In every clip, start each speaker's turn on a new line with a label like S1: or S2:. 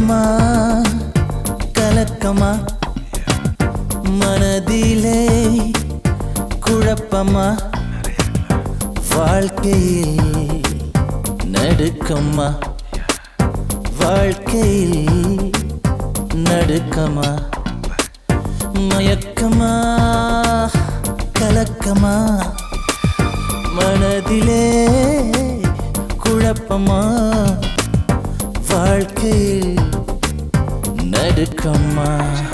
S1: மயக்கமா கலக்கமா மனதிலே குழப்பமா வாழ்க்கையில் நடுக்கமா வாழ்க்கையில் நடுக்கமா மயக்கமா கலக்கமா மனதிலே குழப்பமா வாழ்க்கையில் நடுக்கமா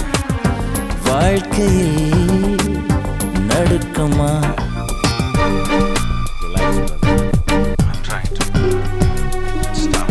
S1: வாழ்க்கையில் நடுக்கமா
S2: Relax, brother. I'm trying to. Stop.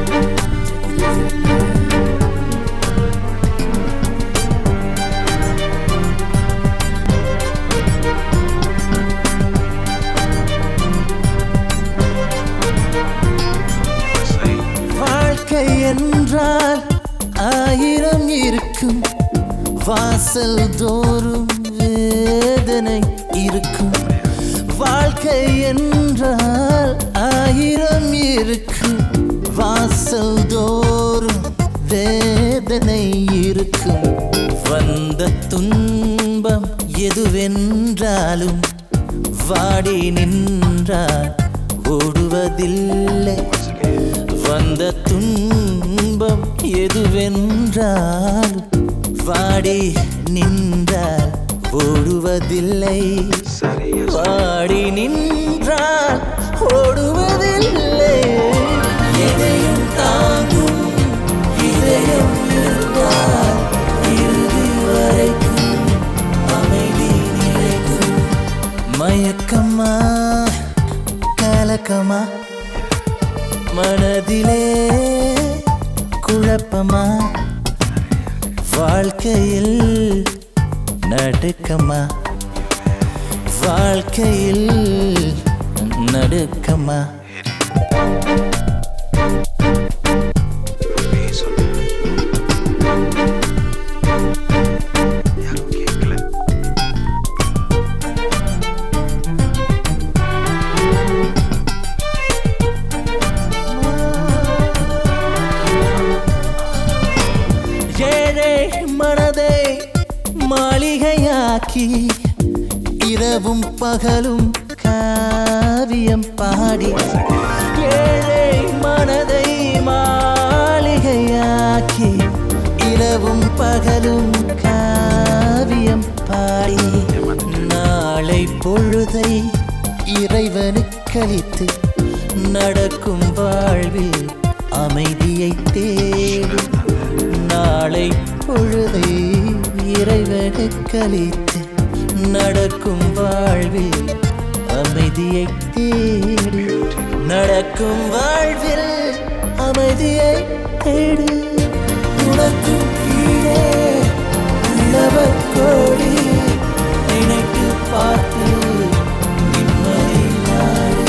S2: Say,
S1: வாழ்க்கை என்றால் ஆயிரம் இருக்கும் வாசல் தோறும் வேதனை இருக்கும் வாழ்க்கை என்றால் ஆயிரம் இருக்கும் வாசல் தோறும் வேதனை இருக்கும் வந்த துன்பம் எதுவென்றாலும் வாடி நின்றால் ஓடுவதில்லை வந்த துன்பம் எதுவென்றால் வாடி நின்றால் ஓடுவதில்லை
S2: serious.
S1: வாடி நின்றால் ஓடுவதில்லை எதையும் தாங்கும் இதயம் இருந்தால் இறுதி வரைக்கும் அமைதி நிலைக்கும் மயக்கமா கலக்கமா மனதிலே குழப்பமா வாழ்க்கையில் நடுக்கமா வாழ்க்கையில் நடுக்கமா
S2: பேசு. யாரும் கேட்கல
S1: ஏழை மனதை மாளிகையாக்கி இரவும் பகலும் காவியம் பாடி ஏழை மனதை மாளிகையாக்கி இரவும் பகலும் காவியம் பாடி நாளை பொழுதை இறைவனுக்களித்து நடக்கும் வாழ்வில் அமைதியை தேடும் நாளை பொழுதை இறைவனுக்களித்து நடக்கும் வாழ்வில் அமைதியை தேடு நடக்கும் வாழ்வில் அமைதியை தேடு உனக்கும் கீழே உள்ளவர் கோடி நினைத்து பார்த்து நிம்மதி நாடு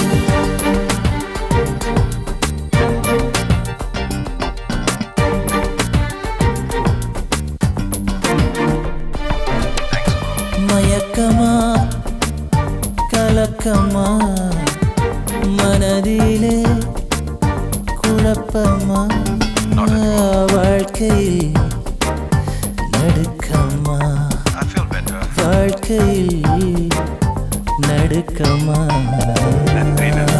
S1: மயக்கமா கலக்கமா மனதிலே குழப்பமா வாழ்க்கையில் நடுக்கமா
S2: I feel better.
S1: வாழ்க்கையில் நடுக்கமா
S2: நன்றி நன்றி